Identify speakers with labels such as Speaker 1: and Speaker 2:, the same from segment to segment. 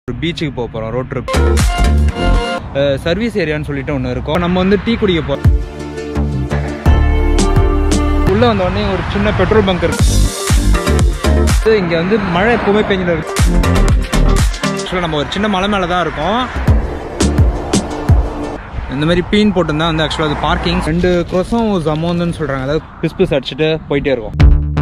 Speaker 1: ஒரு பீச்சுக்கு போக போகிறோம் ரோட் ட்ரிப் சர்வீஸ் ஏரியான்னு சொல்லிட்டு ஒன்று இருக்கும் நம்ம வந்து டீ குடிக்க போகிறோம் உள்ளே வந்த உடனே ஒரு சின்ன பெட்ரோல் பங்க் இருக்கு இங்கே வந்து மழை எப்போவுமே பெஞ்சிட்டு இருக்கு ஆக்சுவலாக நம்ம ஒரு சின்ன மலை மேலே தான் இருக்கோம் இந்த மாதிரி பீன் போட்டுருந்தா வந்து ஆக்சுவலாக அது பார்க்கிங் ரெண்டு க்ரோஸும் ஜமோந்துன்னு சொல்கிறாங்க அதாவது பிஸ் பிஸ் அடிச்சுட்டு போயிட்டே இருக்கும்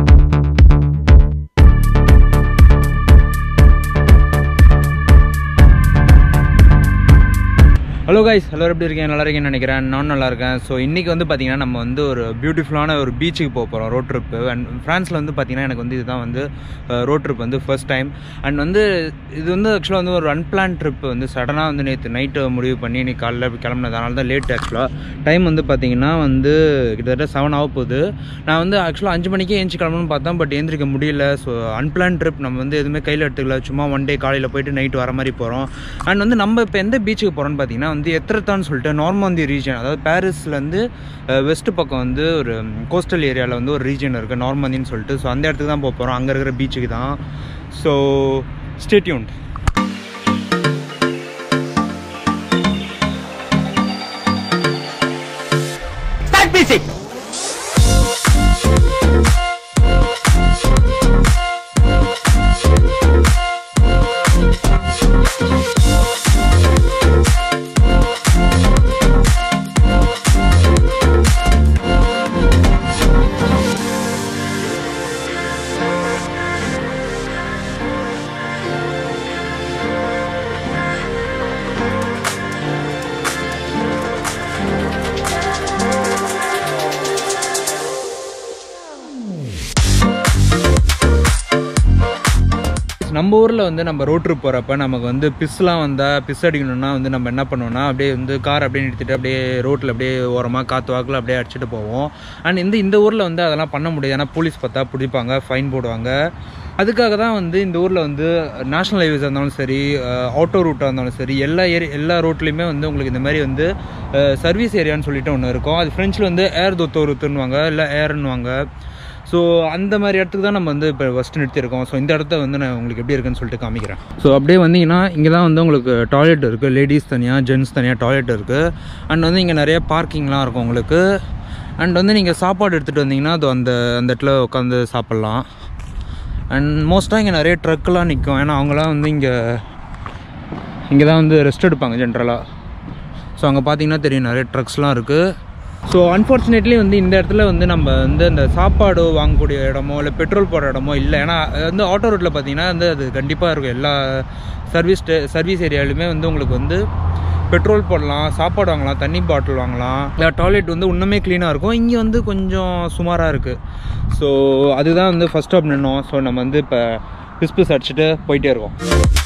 Speaker 1: ஹலோ கைஸ் எல்லோரும் எப்படி இருக்கீங்க நல்லா இருக்கீங்கன்னு நினைக்கிறேன் நான் நல்லா இருக்கேன் ஸோ இன்றைக்கி வந்து பார்த்திங்கன்னா நம்ம வந்து ஒரு பியூட்டிஃபுல்லான ஒரு பீச்சுக்கு போக போகிறோம் ரோட் ட்ரிப்பு அண்ட் ஃப்ரான்ஸில் வந்து பார்த்திங்கன்னா எனக்கு வந்து இதுதான் வந்து ரோட் ட்ரிப் வந்து ஃபர்ஸ்ட் டைம் அண்ட் வந்து இது வந்து ஆக்சுவலாக வந்து ஒரு அன்பிளான் ட்ரிப் வந்து சடனாக வந்து நேற்று நைட்டு முடிவு பண்ணி இன்னைக்கு காலைல கிளம்புனது அதனால தான் லேட் ஆக்சுவலாக டைம் வந்து பார்த்திங்கன்னா வந்து கிட்டத்தட்ட செவன் ஆக போகுது நான் வந்து ஆக்சுவலாக அஞ்சு மணிக்கே ஏஞ்சி கிளம்பணும்னு பார்த்தேன் பட் ஏந்திரிக்க முடியல ஸோ அன்பிளான் ட்ரிப் நம்ம வந்து எதுவுமே கையில் எடுத்துக்கல சும்மா ஒன் டே காலையில் போயிட்டு நைட் வர மாதிரி போகிறோம் அண்ட் வந்து நம்ம இப்போ எந்த பீச்சுக்கு போகிறோம்னு பார்த்தீங்கன்னா வந்து எத்திரத்தான்னு சொல்லிட்டு நார்மாந்தி ரீஜன் அதாவது பாரிஸ்லேருந்து வெஸ்ட் பக்கம் வந்து ஒரு கோஸ்டல் ஏரியாவில் வந்து ஒரு ரீஜன் இருக்குது நார்மந்தின்னு சொல்லிட்டு ஸோ அந்த இடத்துக்கு தான் போக போகிறோம் அங்கே இருக்கிற பீச்சுக்கு தான் ஸோ ஸ்டேட்யூன்
Speaker 2: Start music.
Speaker 1: நம்ம ஊரில் வந்து நம்ம ரோட் ட்ரிப் போகிறப்ப நமக்கு வந்து பிஸ்லாம் வந்தால் பிஸ் அடிக்கணும்னா வந்து நம்ம என்ன பண்ணுவோம்னா அப்படியே வந்து கார் அப்படியே நிறுத்திட்டு அப்படியே ரோட்டில் அப்படியே ஓரமாக காற்று வாக்கில் அப்படியே அடிச்சுட்டு போவோம் அண்ட் இந்த இந்த ஊரில் வந்து அதெல்லாம் பண்ண முடியாது ஏன்னா போலீஸ் பார்த்தா பிடிப்பாங்க ஃபைன் போடுவாங்க அதுக்காக தான் வந்து இந்த ஊரில் வந்து நேஷ்னல் ஹைவேஸாக இருந்தாலும் சரி ஆட்டோ ரூட்டாக இருந்தாலும் சரி எல்லா ஏரி எல்லா ரோட்லேயுமே வந்து உங்களுக்கு இந்த மாதிரி வந்து சர்வீஸ் ஏரியான்னு சொல்லிட்டு ஒன்று இருக்கும் அது ஃப்ரெஞ்சில் வந்து ஏர் தொத்தோருத்துன்னுவாங்க இல்லை ஏர்னுவாங்க ஸோ அந்த மாதிரி இடத்துக்கு தான் நம்ம வந்து இப்போ ஃபஸ்ட்டு நிறுத்தியிருக்கோம் ஸோ இந்த இடத்த வந்து நான் உங்களுக்கு எப்படி இருக்குன்னு சொல்லிட்டு காமிக்கிறேன் ஸோ அப்படியே வந்தீங்கன்னா இங்கே தான் வந்து உங்களுக்கு டாய்லெட் இருக்குது லேடிஸ் தனியாக ஜென்ட்ஸ் தனியாக டாய்லெட் இருக்குது அண்ட் வந்து இங்கே நிறைய பார்க்கிங்லாம் இருக்கும் உங்களுக்கு அண்ட் வந்து நீங்கள் சாப்பாடு எடுத்துகிட்டு வந்தீங்கன்னா அது அந்த அந்த இடத்துல உட்காந்து சாப்பிட்லாம் அண்ட் மோஸ்ட்டாக இங்கே நிறைய ட்ரக்கெலாம் நிற்கும் ஏன்னா அவங்களாம் வந்து இங்கே இங்கே தான் வந்து ரெஸ்ட் எடுப்பாங்க ஜென்ரலாக ஸோ அங்கே பார்த்தீங்கன்னா தெரியும் நிறைய ட்ரக்ஸ்லாம் இருக்குது ஸோ அன்ஃபார்ச்சுனேட்லி வந்து இந்த இடத்துல வந்து நம்ம வந்து இந்த சாப்பாடு வாங்கக்கூடிய இடமோ இல்லை பெட்ரோல் போடுற இடமோ இல்லை ஏன்னா அது வந்து ஆட்டோ ரோட்டில் பார்த்தீங்கன்னா வந்து அது கண்டிப்பாக இருக்கும் எல்லா சர்வீஸ் சர்வீஸ் ஏரியாலுமே வந்து உங்களுக்கு வந்து பெட்ரோல் போடலாம் சாப்பாடு வாங்கலாம் தண்ணி பாட்டில் வாங்கலாம் இல்லை டாய்லெட் வந்து இன்னுமே க்ளீனாக இருக்கும் இங்கே வந்து கொஞ்சம் சுமாராக இருக்குது ஸோ அதுதான் வந்து ஃபஸ்ட் ஸ்டாப் நின்னோம் ஸோ நம்ம வந்து இப்போ பிஸ் பிஸ் அடிச்சுட்டு போயிட்டே இருக்கோம்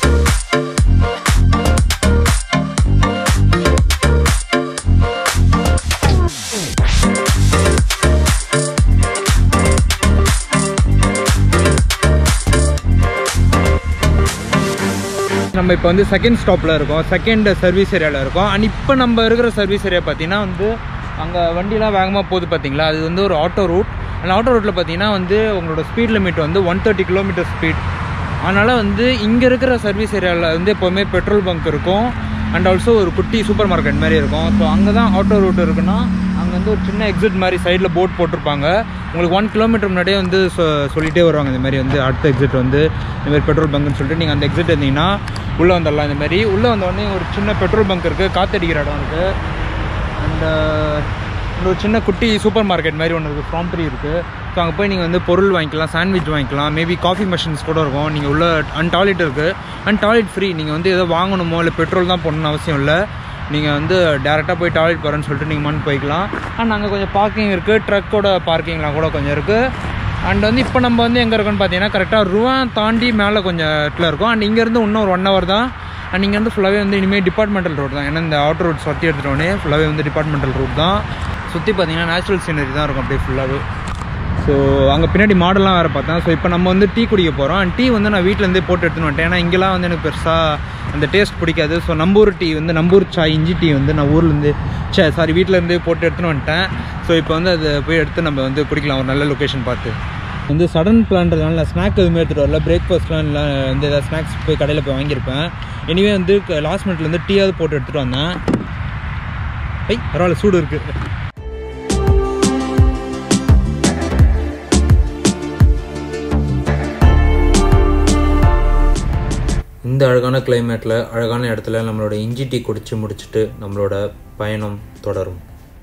Speaker 1: நம்ம இப்போ வந்து செகண்ட் ஸ்டாப்பில் இருக்கோம் செகண்ட் சர்வீஸ் ஏரியாவில் இருக்கோம் அண்ட் இப்போ நம்ம இருக்கிற சர்வீஸ் ஏரியா பார்த்தீங்கன்னா வந்து அங்கே வண்டிலாம் வேகமாக போகுது பார்த்தீங்களா அது வந்து ஒரு ஆட்டோ ரூட் அந்த ஆட்டோ ரூட்டில் பார்த்தீங்கன்னா வந்து உங்களோட ஸ்பீட் லிமிட் வந்து ஒன் தேர்ட்டி கிலோமீட்டர் ஸ்பீட் அதனால் வந்து இங்கே இருக்கிற சர்வீஸ் ஏரியாவில் வந்து எப்போவுமே பெட்ரோல் பங்க் இருக்கும் அண்ட் ஆல்சோ ஒரு குட்டி சூப்பர் மார்க்கெட் மாதிரி இருக்கும் ஸோ அங்கே தான் ஆட்டோ ரூட் இருக்குன்னா அங்கே வந்து ஒரு சின்ன எக்ஸிட் மாதிரி சைடில் போட் போட்டிருப்பாங்க உங்களுக்கு ஒன் கிலோமீட்டர் முன்னாடியே வந்து சொ சொல்லிகிட்டே வருவாங்க இந்த மாதிரி வந்து அடுத்த எக்ஸிட் வந்து இந்த மாதிரி பெட்ரோல் பங்க்னு சொல்லிட்டு நீங்கள் அந்த எக்ஸிட் இருந்தீங்கன்னா உள்ளே வந்துடலாம் இந்த மாதிரி உள்ளே வந்த உடனே ஒரு சின்ன பெட்ரோல் பங்க் இருக்குது காற்றடிக்கிற இடம் இருக்குது அண்டு ஒரு சின்ன குட்டி சூப்பர் மார்க்கெட் மாதிரி ஒன்று இருக்குது ஃபார்ம் த்ரீ இருக்குது ஸோ அங்கே போய் நீங்கள் வந்து பொருள் வாங்கிக்கலாம் சாண்ட்விச் வாங்கிக்கலாம் மேபி காஃபி மிஷின்ஸ் கூட இருக்கும் நீங்கள் உள்ள அண்ட் டாய்லெட் இருக்குது அண்ட் டாய்லெட் ஃப்ரீ நீங்கள் வந்து எதோ வாங்கணுமோ இல்லை பெட்ரோல் தான் போடணும்னு அவசியம் இல்லை நீங்கள் வந்து டேரெக்டாக போய் டாய்லெட் போகிறேன்னு சொல்லிட்டு நீங்கள் மண் போய்க்கலாம் அண்ட் அங்கே கொஞ்சம் பார்க்கிங் இருக்குது ட்ரக்கோட பார்க்கிங்லாம் கூட கொஞ்சம் இருக்குது அண்ட் வந்து இப்போ நம்ம வந்து எங்கே இருக்கோன்னு பார்த்தீங்கன்னா கரெக்டாக ருவான் தாண்டி மேலே கொஞ்சம் இடத்துல இருக்கும் அண்ட் இங்கேருந்து இன்னும் ஒரு ஒன் ஹவர் தான் அண்ட் இங்கே வந்து ஃபுல்லாகவே வந்து இனிமேல் டிபார்ட்மெண்டல் ரோட் தான் ஏன்னா இந்த அவுட்டர் ரோட் சுற்றி எடுத்துட்டோடனே ஃபுல்லாகவே வந்து டிபார்ட்மெண்டல் ரோட் தான் சுற்றி பார்த்தீங்கன்னா நேச்சுரல் சீனரி தான் இருக்கும் அப்படியே ஃபுல்லாகவே ஸோ அங்கே பின்னாடி மாடல்லாம் வேறு பார்த்தேன் ஸோ இப்போ நம்ம வந்து டீ குடிக்க போகிறோம் அண்ட் டீ வந்து நான் வீட்டிலேருந்தே போட்டு எடுத்துன்னு வந்துட்டேன் ஏன்னா இங்கெல்லாம் வந்து எனக்கு பெருசாக அந்த டேஸ்ட் பிடிக்காது ஸோ நம்பூர் டீ வந்து நம்பூர் சாய் இஞ்சி டீ வந்து நான் ஊர்லேருந்து சே சாரி வீட்டிலேருந்தே போட்டு எடுத்துன்னு வந்துட்டேன் ஸோ இப்போ வந்து அதை போய் எடுத்து நம்ம வந்து குடிக்கலாம் ஒரு நல்ல லொக்கேஷன் பார்த்து வந்து சடன் பிளான்றதுனால நான் ஸ்நாக் எதுவுமே எடுத்துகிட்டு வரல பிரேக்ஃபாஸ்ட்லாம் இல்லை வந்து ஏதாவது ஸ்நாக்ஸ் போய் கடையில் போய் வாங்கியிருப்பேன் எனிவே வந்து லாஸ்ட் மினிட்ல வந்து டீயாவது போட்டு எடுத்துகிட்டு வந்தேன் ஐ பரவாயில்ல சூடு இருக்குது இந்த அழகான கிளைமேட்டில் அழகான இடத்துல நம்மளோட இஞ்சி டீ குடிச்சு முடிச்சுட்டு நம்மளோட பயணம் தொடரும்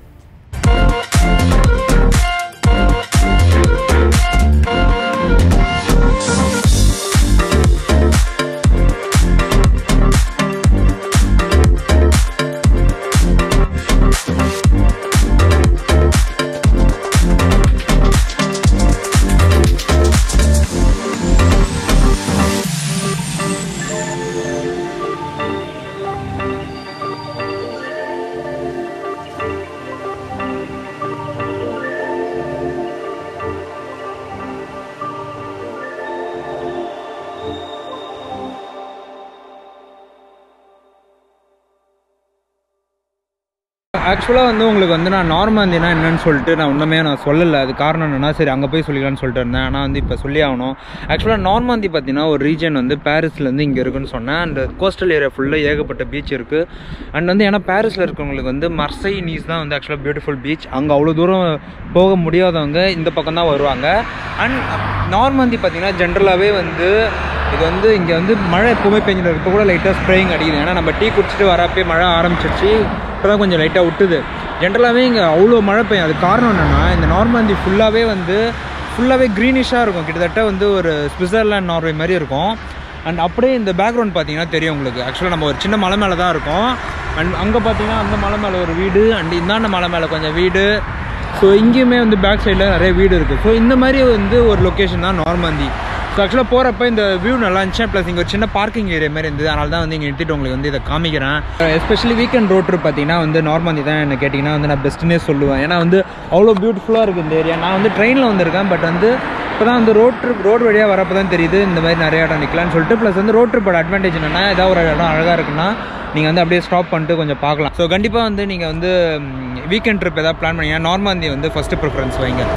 Speaker 1: ஆக்சுவலாக வந்து உங்களுக்கு வந்து நான் நார்மந்தினா என்னன்னு சொல்லிட்டு நான் ஒன்றுமே நான் சொல்லலை அது காரணம் என்னன்னா சரி அங்கே போய் சொல்லிக்கலாம்னு சொல்லிட்டு இருந்தேன் ஆனால் வந்து இப்போ சொல்லி ஆகணும் ஆக்சுவலாக நார்மந்தி பார்த்தீங்கன்னா ஒரு ரீஜன் வந்து பாரிஸ்லேருந்து இங்கே இருக்குன்னு சொன்னேன் அண்ட் கோஸ்டல் ஏரியா ஃபுல்லாக ஏகப்பட்ட பீச் இருக்குது அண்ட் வந்து ஏன்னா பாரிஸில் இருக்கவங்களுக்கு வந்து மர்சை நீஸ் தான் வந்து ஆக்சுவலாக பியூட்டிஃபுல் பீச் அங்கே அவ்வளோ தூரம் போக முடியாதவங்க இந்த பக்கம் தான் வருவாங்க அண்ட் நார்மந்தி பார்த்தீங்கன்னா ஜென்ரலாகவே வந்து இது வந்து இங்கே வந்து மழை எப்போவுமே பெஞ்சிட்டு இருக்கு இப்போ கூட லைட்டாக ஸ்ப்ரேயிங் அடிக்குது ஏன்னா நம்ம டீ குடிச்சிட்டு வரப்பே மழை ஆரம்பிச்சிருச்சு இப்போ தான் கொஞ்சம் லைட்டாக விட்டுது ஜென்ரலாகவே இங்கே அவ்வளோ மழை பெய்யும் அது காரணம் என்னென்னா இந்த நார்மந்தி ஃபுல்லாகவே வந்து ஃபுல்லாகவே க்ரீனிஷாக இருக்கும் கிட்டத்தட்ட வந்து ஒரு ஸ்விட்சர்லாண்ட் நார்வே மாதிரி இருக்கும் அண்ட் அப்படியே இந்த பேக்ரவுண்ட் பார்த்தீங்கன்னா தெரியும் உங்களுக்கு ஆக்சுவலாக நம்ம ஒரு சின்ன மலை மேலே தான் இருக்கோம் அண்ட் அங்கே பார்த்தீங்கன்னா அந்த மலை மேலே ஒரு வீடு அண்ட் இந்தாண்ட மலை மேலே கொஞ்சம் வீடு ஸோ இங்கேயுமே வந்து பேக் சைடில் நிறைய வீடு இருக்குது ஸோ இந்த மாதிரி வந்து ஒரு லொக்கேஷன் தான் நார்மந்தி ஸோ ஆக்சுவலாக போகிறப்ப இந்த வியூ நல்லா இருந்துச்சு ப்ளஸ் இங்கே ஒரு சின்ன பார்க்கிங் ஏரியா மாதிரி இருந்தது அதனால தான் வந்து இங்கே நிறுத்திட்டு உங்களுக்கு வந்து இதை காமிக்கிறேன் எஸ்பெஷலி வீக்கெண்ட் ரோட் ட்ரிப் பார்த்தீங்கன்னா வந்து நார்மந்தி தான் என்ன கேட்டிங்கன்னா வந்து நான் பெஸ்ட்டுன்னே சொல்லுவேன் ஏன்னா வந்து அவ்வளோ பியூட்டிஃபுல்லாக இருக்குது இந்த ஏரியா நான் வந்து ட்ரெயினில் வந்திருக்கேன் பட் வந்து இப்போ தான் வந்து ரோட் ட்ரிப் ரோடு வழியாக வரப்போ தான் தெரியுது இந்த மாதிரி நிறைய இடம் நிற்கலான்னு சொல்லிட்டு ப்ளஸ் வந்து ரோட் ட்ரிப்போட அட்வான்டேஜ் என்னென்னா ஏதாவது ஒரு இடம் அழகாக இருக்குன்னா நீங்கள் வந்து அப்படியே ஸ்டாப் பண்ணிட்டு கொஞ்சம் பார்க்கலாம் ஸோ கண்டிப்பாக வந்து நீங்கள் வந்து வீக்கெண்ட் ட்ரிப் ஏதாவது பிளான் பண்ணீங்கன்னா நார்மந்தி வந்து ஃபஸ்ட்டு ப்ரிஃபரன்ஸ் வைங்க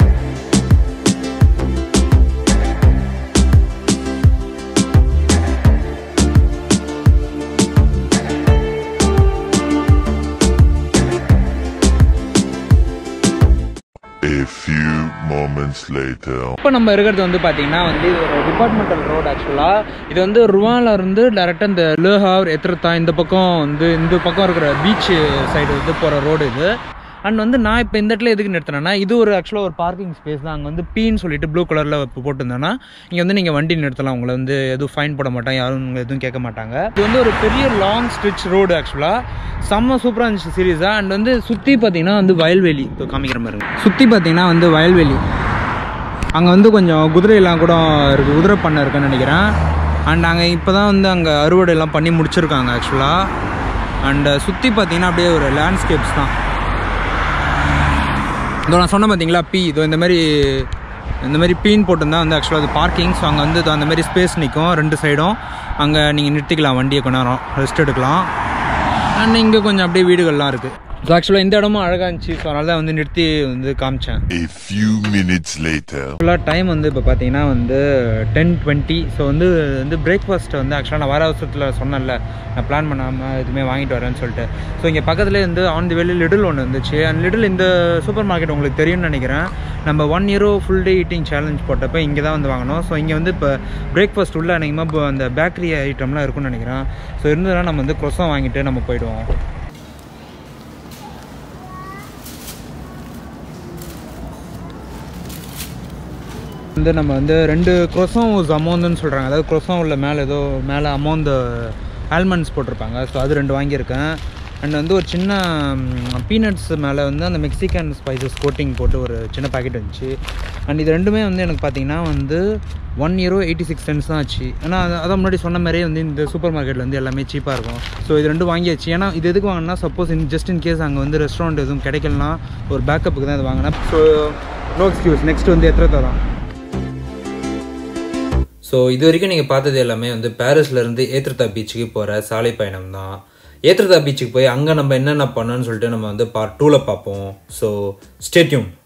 Speaker 3: A few moments later.
Speaker 1: இப்போ நம்ம இருக்கிறது வந்து பார்த்தீங்கன்னா வந்து இது ஒரு டிபார்ட்மெண்டல் ரோடு ஆக்சுவலாக இது வந்து ருவால இருந்து டேரெக்டாக இந்த லேஹார் எத்ரத்தா இந்த பக்கம் வந்து இந்த பக்கம் இருக்கிற பீச் சைடு வந்து போகிற ரோடு இது அண்ட் வந்து நான் இப்போ இந்த இடத்துல எதுக்கு நிறுத்தினேன்னா இது ஒரு ஆக்சுவலாக ஒரு பார்க்கிங் ஸ்பேஸ் தான் அங்கே வந்து பீன்னு சொல்லிட்டு ப்ளூ கலரில் போட்டிருந்தேன்னா இங்கே வந்து நீங்கள் வண்டி நிறுத்தலாம் உங்களை வந்து எதுவும் ஃபைன் போட மாட்டாங்க யாரும் உங்களை எதுவும் கேட்க மாட்டாங்க இது வந்து ஒரு பெரிய லாங் ஸ்ட்ரிச் ரோடு ஆக்சுவலாக செம்ம சூப்பராக இருந்துச்சு சீரியஸாக அண்ட் வந்து சுற்றி பார்த்தீங்கன்னா வந்து வயல்வெளி இப்போ காமிக்கிற மாதிரி இருக்கு சுற்றி பார்த்தீங்கன்னா வந்து வயல்வெளி அங்கே வந்து கொஞ்சம் குதிரையெல்லாம் கூட இருக்குது குதிரை பண்ணை இருக்குன்னு நினைக்கிறேன் அண்ட் அங்கே இப்போ தான் வந்து அங்கே அறுவடை எல்லாம் பண்ணி முடிச்சிருக்காங்க ஆக்சுவலாக அண்டு சுற்றி பார்த்தீங்கன்னா அப்படியே ஒரு லேண்ட்ஸ்கேப்ஸ் தான் இதோ நான் சொன்னேன் பார்த்தீங்களா பி இதோ இந்த மாதிரி இந்த மாதிரி பீன் போட்டிருந்தா வந்து ஆக்சுவலாக அது பார்க்கிங் ஸோ அங்கே வந்து இதோ அந்த மாதிரி ஸ்பேஸ் நிற்கும் ரெண்டு சைடும் அங்கே நீங்கள் நிறுத்திக்கலாம் வண்டியை கொஞ்ச நேரம் ரெஸ்ட் எடுக்கலாம் அண்ட் இங்கே கொஞ்சம் அப்படியே வீடுகள்லாம் இருக்குது ஸோ ஆக்சுவலாக இந்த இடமும் அழகாக இருந்துச்சு ஸோ அதனால தான் வந்து நிறுத்தி வந்து காமிச்சேன்
Speaker 3: A few minutes later.
Speaker 1: ஆக்சுவலாக டைம் வந்து இப்போ பார்த்தீங்கன்னா வந்து டென் டுவெண்ட்டி ஸோ வந்து வந்து பிரேக்ஃபாஸ்ட்டை வந்து ஆக்சுவலாக நான் வர அவசரத்தில் சொன்னேன்ல நான் பிளான் பண்ணாமல் எதுவுமே வாங்கிட்டு வரேன்னு சொல்லிட்டு ஸோ இங்கே பக்கத்துலேயே வந்து ஆன் தி வேலி லிடில் ஒன்று இருந்துச்சு அண்ட் லிடில் இந்த சூப்பர் மார்க்கெட் உங்களுக்கு தெரியும்னு நினைக்கிறேன் நம்ம one euro full day eating challenge போட்டப்போ இங்கே தான் வந்து வாங்கினோம் ஸோ இங்கே வந்து இப்போ பிரேக்ஃபாஸ்ட் உள்ள அன்றைக்கமாக அந்த பேக்கரி ஐட்டம்லாம் இருக்கும்னு நினைக்கிறேன் ஸோ இருந்ததுன்னா நம்ம வந்து க்ரொசம் வாங்கிட்டு நம்ம போயிடுவோம் வந்து நம்ம வந்து ரெண்டு க்ரொசம் அமௌந்துன்னு சொல்கிறாங்க அதாவது க்ரொசம் உள்ள மேலே ஏதோ மேலே அமௌண்ட் ஆல்மண்ட்ஸ் போட்டிருப்பாங்க ஸோ அது ரெண்டு வாங்கியிருக்கேன் அண்ட் வந்து ஒரு சின்ன பீனட்ஸ் மேலே வந்து அந்த மெக்சிகன் ஸ்பைசஸ் கோட்டிங் போட்டு ஒரு சின்ன பாக்கெட் இருந்துச்சு அண்ட் இது ரெண்டுமே வந்து எனக்கு பார்த்தீங்கன்னா வந்து one euro eighty six cents தான் ஆச்சு ஏன்னா அது- அதான் முன்னாடி சொன்ன மாதிரியே வந்து இந்த சூப்பர் மார்க்கெட்டில் வந்து எல்லாமே சீப்பாக இருக்கும் ஸோ இது ரெண்டும் வாங்கியாச்சு ஏன்னா இது எதுக்கு வாங்கினா suppose in just in case அங்கே வந்து ரெஸ்டாரண்ட் எதுவும் கிடைக்கலனா ஒரு பேக்கப்புக்கு தான் இது வாங்கினேன் ஸோ நோ எக்ஸ்கியூஸ் நெக்ஸ்ட் வந்து எத்தனை தரோம் ஸோ இது வரைக்கும் நீங்கள் பார்த்தது எல்லாமே வந்து பாரிஸ்லேருந்து ஏத்ரதா பீச்சுக்கு போகிற சாலை பயணம் தான் ஏத்ரதா பீச்சுக்கு போய் அங்கே நம்ம என்னென்ன பண்ணோன்னு சொல்லிட்டு நம்ம வந்து பார்ட் டூவில் பார்ப்போம் ஸோ ஸ்டேட்யூன்